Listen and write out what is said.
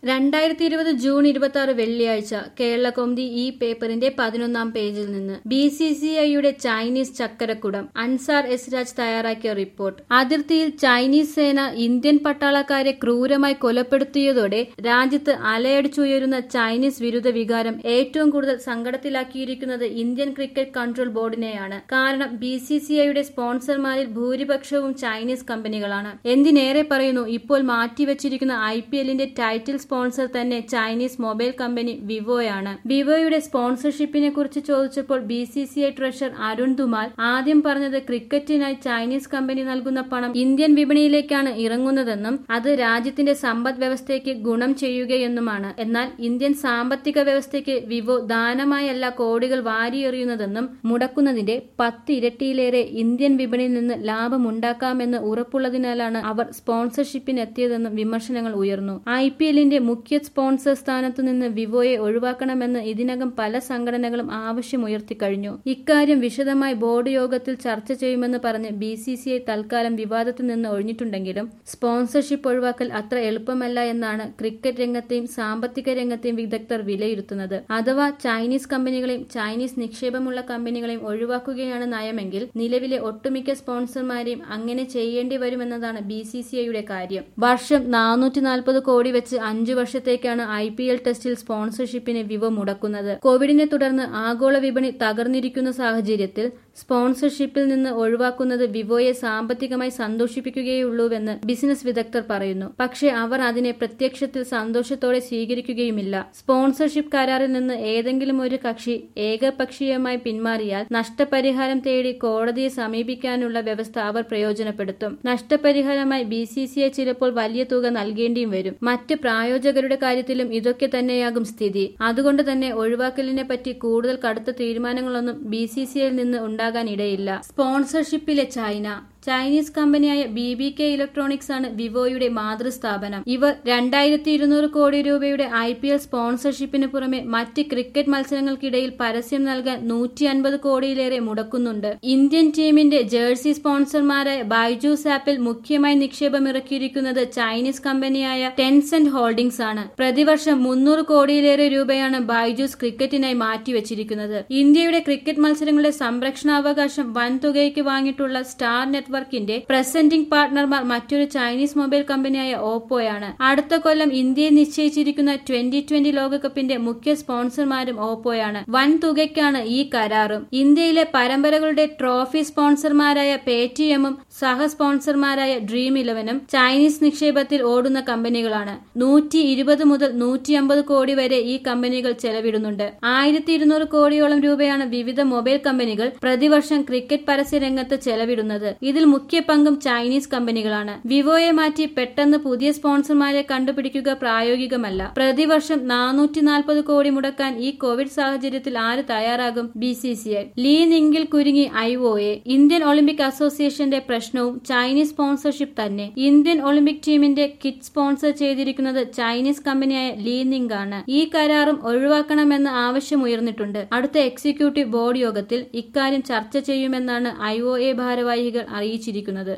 രണ്ടായിരത്തി ഇരുപത് ജൂൺ ഇരുപത്തി ആറ് വെള്ളിയാഴ്ച കേരള കോമതി ഈ പേപ്പറിന്റെ പതിനൊന്നാം പേജിൽ നിന്ന് ബി സി സി ഐയുടെ ചൈനീസ് ചക്കരക്കുടം അൻസാർ എസ് രാജ് തയ്യാറാക്കിയ റിപ്പോർട്ട് അതിർത്തിയിൽ ചൈനീസ് സേന ഇന്ത്യൻ പട്ടാളക്കാരെ ക്രൂരമായി കൊലപ്പെടുത്തിയതോടെ രാജ്യത്ത് അലയടിച്ചുയരുന്ന ചൈനീസ് വിരുദ്ധ വികാരം ഏറ്റവും കൂടുതൽ സങ്കടത്തിലാക്കിയിരിക്കുന്നത് ഇന്ത്യൻ ക്രിക്കറ്റ് കൺട്രോൾ ബോർഡിനെയാണ് കാരണം ബി സി സി ഐയുടെ സ്പോൺസർമാരിൽ ഭൂരിപക്ഷവും ചൈനീസ് കമ്പനികളാണ് എന്തിനേറെ പറയുന്നു ഇപ്പോൾ മാറ്റിവെച്ചിരിക്കുന്ന ഐ പി എല്ലിന്റെ ടൈറ്റിൽ സ്പോൺസർ തന്നെ ചൈനീസ് മൊബൈൽ കമ്പനി വിവോയാണ് വിവോയുടെ സ്പോൺസർഷിപ്പിനെ കുറിച്ച് ചോദിച്ചപ്പോൾ B C C I treasurer Arun Dhumal ആദ്യം പറഞ്ഞത് ക്രിക്കറ്റിനായി ചൈനീസ് കമ്പനി നൽകുന്ന പണം ഇന്ത്യൻ വിപണിയിലേക്കാണ് ഇറങ്ങുന്നതെന്നും അത് രാജ്യത്തിന്റെ സമ്പദ് വ്യവസ്ഥയ്ക്ക് ഗുണം ചെയ്യുകയെന്നുമാണ് എന്നാൽ ഇന്ത്യൻ സാമ്പത്തിക വ്യവസ്ഥയ്ക്ക് വിവോ ദാനമായല്ല കോടികൾ വാരിയെറിയുന്നതെന്നും മുടക്കുന്നതിന്റെ പത്ത് ഇരട്ടിയിലേറെ ഇന്ത്യൻ വിപണിയിൽ നിന്ന് ലാഭമുണ്ടാക്കാമെന്ന് ഉറപ്പുള്ളതിനാലാണ് അവർ സ്പോൺസർഷിപ്പിനെത്തിയതെന്നും വിമർശനങ്ങൾ ഉയർന്നു ഐ പി എല്ലിന്റെ മുഖ്യ സ്പോൺസർ സ്ഥാനത്തു നിന്ന് വിവോയെ ഒഴിവാക്കണമെന്ന് ഇതിനകം പല സംഘടനകളും ആവശ്യമുയർത്തിക്കഴിഞ്ഞു ഇക്കാര്യം വിശദമായി ബോർഡ് യോഗത്തിൽ ചർച്ച ചെയ്യുമെന്ന് പറഞ്ഞ് ബി സി സി ഐ തൽക്കാലം വിവാദത്തിൽ നിന്ന് ഒഴിഞ്ഞിട്ടുണ്ടെങ്കിലും സ്പോൺസർഷിപ്പ് ഒഴിവാക്കൽ അത്ര എളുപ്പമല്ല എന്നാണ് ക്രിക്കറ്റ് രംഗത്തെയും സാമ്പത്തിക രംഗത്തെയും വിദഗ്ധർ വിലയിരുത്തുന്നത് അഥവാ ചൈനീസ് കമ്പനികളെയും ചൈനീസ് നിക്ഷേപമുള്ള കമ്പനികളെയും ഒഴിവാക്കുകയാണ് നയമെങ്കിൽ നിലവിലെ ഒട്ടുമിക്ക സ്പോൺസർമാരെയും അങ്ങനെ ചെയ്യേണ്ടി വരുമെന്നതാണ് ബി സി സി ഐയുടെ കാര്യം വർഷം നാനൂറ്റി നാൽപ്പത് കോടി വെച്ച് അഞ്ചു വർഷത്തേക്കാണ് ഐ പി എൽ ടെസ്റ്റിൽ സ്പോൺസർഷിപ്പിന് വിവോ മുടക്കുന്നത് കോവിഡിനെ തുടർന്ന് ആഗോള വിപണി തകർന്നിരിക്കുന്ന സാഹചര്യത്തിൽ സ്പോൺസർഷിപ്പിൽ നിന്ന് ഒഴിവാക്കുന്നത് വിവോയെ സാമ്പത്തികമായി സന്തോഷിപ്പിക്കുകയുള്ളൂവെന്ന് ബിസിനസ് വിദഗ്ധർ പറയുന്നു പക്ഷേ അവർ അതിനെ പ്രത്യക്ഷത്തിൽ സന്തോഷത്തോടെ സ്വീകരിക്കുകയുമില്ല സ്പോൺസർഷിപ്പ് കരാറിൽ നിന്ന് ഏതെങ്കിലും ഒരു കക്ഷി ഏകപക്ഷീയമായി പിന്മാറിയാൽ നഷ്ടപരിഹാരം തേടി കോടതിയെ സമീപിക്കാനുള്ള വ്യവസ്ഥ അവർ പ്രയോജനപ്പെടുത്തും നഷ്ടപരിഹാരമായി ബി സി സി ഐ ചിലപ്പോൾ വലിയ തുക നൽകേണ്ടിയും വരും മറ്റ് പ്രായോജകരുടെ കാര്യത്തിലും ഇതൊക്കെ തന്നെയാകും സ്ഥിതി അതുകൊണ്ട് തന്നെ ഒഴിവാക്കലിനെ പറ്റി കൂടുതൽ കടുത്ത തീരുമാനങ്ങളൊന്നും ബി സി സി ഐയിൽ നിന്ന് ഉണ്ടാകാൻ ഇടയില്ല സ്പോൺസർഷിപ്പിലെ ചൈന ചൈനീസ് കമ്പനിയായ ബി ബി കെ ഇലക്ട്രോണിക്സ് ആണ് വിവോയുടെ മാതൃസ്ഥാപനം ഇവർ രണ്ടായിരത്തി ഇരുന്നൂറ് കോടി രൂപയുടെ ഐ പി എൽ സ്പോൺസർഷിപ്പിന് പുറമെ മറ്റ് ക്രിക്കറ്റ് മത്സരങ്ങൾക്കിടയിൽ പരസ്യം നൽകാൻ നൂറ്റി അൻപത് കോടിയിലേറെ മുടക്കുന്നുണ്ട് ഇന്ത്യൻ ടീമിന്റെ ജേഴ്സി സ്പോൺസർമാരായ ബൈജൂസ് ആപ്പിൽ മുഖ്യമായി നിക്ഷേപമിറക്കിയിരിക്കുന്നത് ചൈനീസ് കമ്പനിയായ ടെൻസെന്റ് ഹോൾഡിംഗ്സ് ആണ് പ്രതിവർഷം മുന്നൂറ് കോടിയിലേറെ രൂപയാണ് ബൈജൂസ് ക്രിക്കറ്റിനായി മാറ്റിവെച്ചിരിക്കുന്നത് ഇന്ത്യയുടെ ക്രിക്കറ്റ് മത്സരങ്ങളുടെ സംരക്ഷണാവകാശം വൻതുകയ്ക്ക് വാങ്ങിയിട്ടുള്ള സ്റ്റാർ നെറ്റ് നെറ്റ്വർക്കിന്റെ പ്രസന്റിംഗ് പാർട്ണർമാർ മറ്റൊരു ചൈനീസ് മൊബൈൽ കമ്പനിയായ ഓപ്പോയാണ് അടുത്ത കൊല്ലം ഇന്ത്യയെ നിശ്ചയിച്ചിരിക്കുന്ന ട്വന്റി ട്വന്റി ലോകകപ്പിന്റെ മുഖ്യ സ്പോൺസർമാരും ഓപ്പോയാണ് വൻ തുകയ്ക്കാണ് ഈ കരാറും ഇന്ത്യയിലെ പരമ്പരകളുടെ ട്രോഫി സ്പോൺസർമാരായ പേടിഎമ്മും സഹ സ്പോൺസർമാരായ ഡ്രീം ഇലവനും ചൈനീസ് നിക്ഷേപത്തിൽ ഓടുന്ന കമ്പനികളാണ് നൂറ്റി ഇരുപത് മുതൽ നൂറ്റി അമ്പത് കോടി വരെ ഈ കമ്പനികൾ ചെലവിടുന്നുണ്ട് ആയിരത്തി ഇരുന്നൂറ് കോടിയോളം രൂപയാണ് വിവിധ മൊബൈൽ കമ്പനികൾ പ്രതിവർഷം ക്രിക്കറ്റ് പരസ്യ രംഗത്ത് ചെലവിടുന്നത് ഇതിൽ മുഖ്യ പങ്കും ചൈനീസ് കമ്പനികളാണ് വിവോയെ മാറ്റി പെട്ടെന്ന് പുതിയ സ്പോൺസർമാരെ കണ്ടുപിടിക്കുക പ്രായോഗികമല്ല പ്രതിവർഷം നാനൂറ്റി നാൽപ്പത് കോടി മുടക്കാൻ ഈ കോവിഡ് സാഹചര്യത്തിൽ ആര് തയ്യാറാകും B C C I Li നിങ്കിൽ കുരുങ്ങി I O A Indian Olympic അസോസിയേഷന്റെ പ്രശ്നവും ചൈനീസ് സ്പോൺസർഷിപ്പ് തന്നെ ഇന്ത്യൻ ഒളിമ്പിക് ടീമിന്റെ കിറ്റ് സ്പോൺസർ ചെയ്തിരിക്കുന്നത് ചൈനീസ് കമ്പനിയായ ലീ നിങ് ആണ് ഈ കരാറും ഒഴിവാക്കണമെന്ന് ആവശ്യമുയർന്നിട്ടുണ്ട് അടുത്ത എക്സിക്യൂട്ടീവ് ബോർഡ് യോഗത്തിൽ ഇക്കാര്യം ചർച്ച ചെയ്യുമെന്നാണ് ഐ ഒ എ ഭാരവാഹികൾ അറിയിച്ചിരിക്കുന്നത്